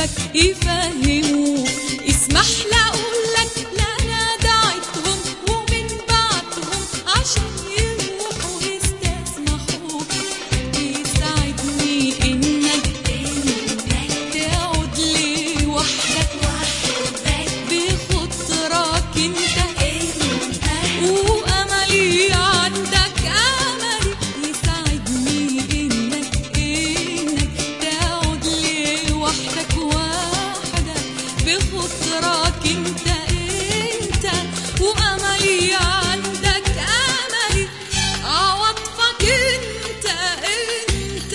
قلبك يفهموك اسمح لي اقول لك لا انا دعيتهم ومن بعدهم عشان يروحوا يستسمحوك يساعدني انك تعود لي وحدك بخطرك انت واملي عندك املي يساعدني انك انك تعود لي وحدك وحدك بخطرك انت انت واملي عندك املي عواطفك انت انت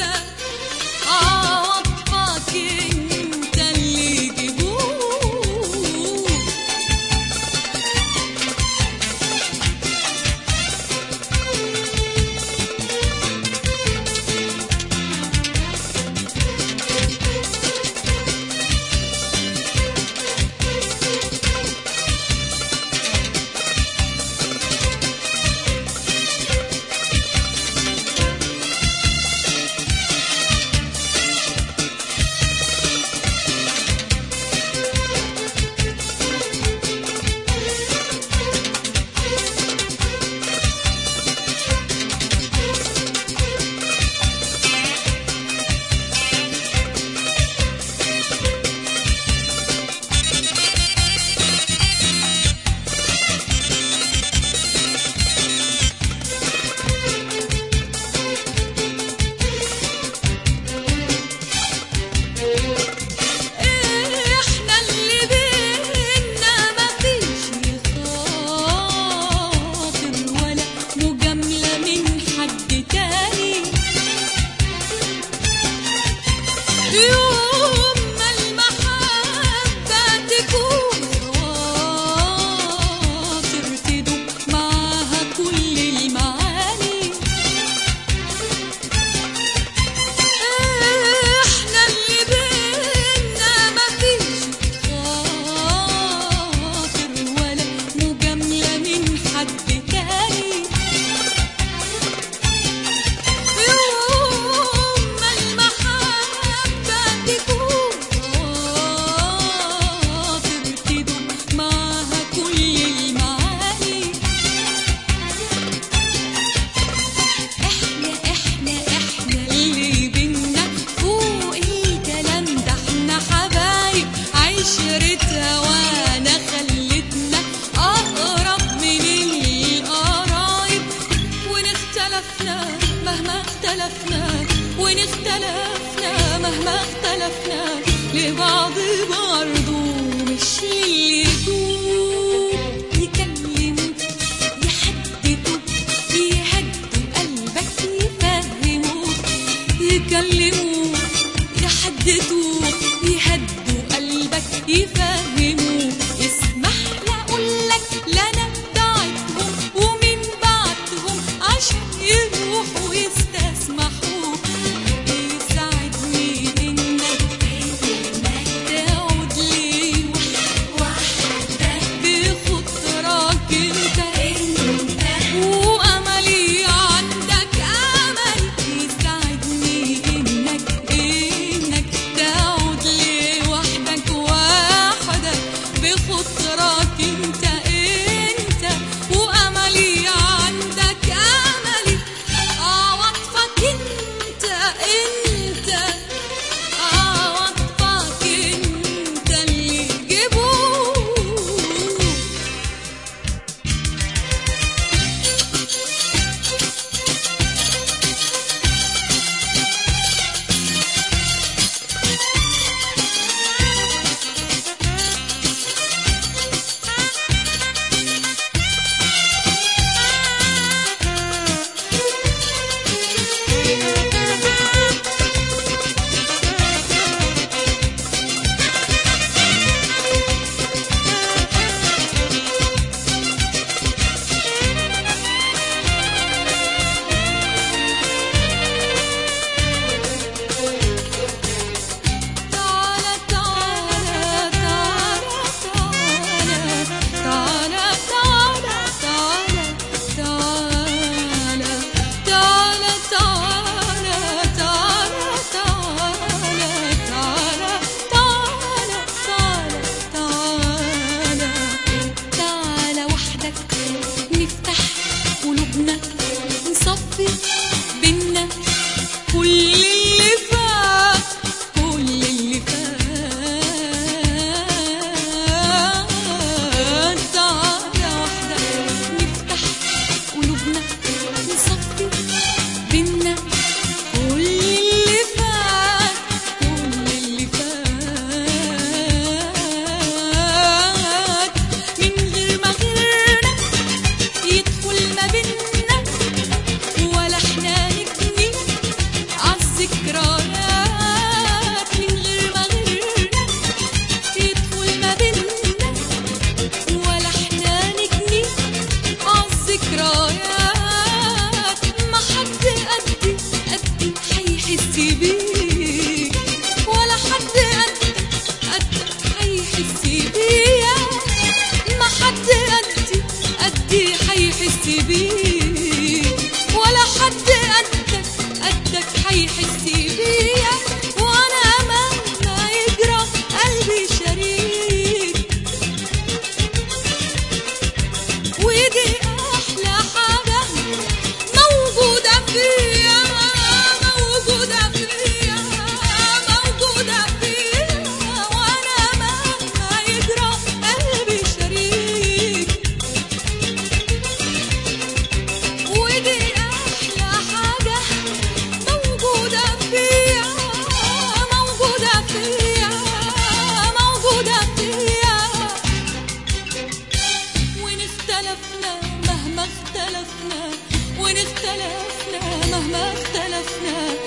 عواطفك انت اللي يجيبوك احنا اللي بينا مفيش خاطر ولا مجاملة من حد تاني يوم ما المحبة تكون خواطر تدوب معاها كل المعاني احنا اللي بينا مفيش خاطر ولا مجاملة من حد تاني يوم ما المحبة تكون خاطر تدوب معاها كل المعاني احنا احنا احنا اللي بينا فوق الكلام ده احنا حبايب عشرة هوانا خلتنا اقرب من القرايب وان اختلفنا مهما اختلفنا وان اختلفنا مهما اختلفنا لبعض برضو مش اللي يدوب يكلموك يحددوك يهدوا قلبك يفهموك يكلموك يحددوك يهدوا قلبك يفهموك اسمح لي اقول لك لا انا دعيتهم ومن بعدهم عشان يروحوا يستسمحوك يساعدني انك تعود لي وحدك بخطرك انت واملي عندك امل يساعدني انك انك تعود لي وحدك وحدك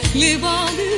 لبعض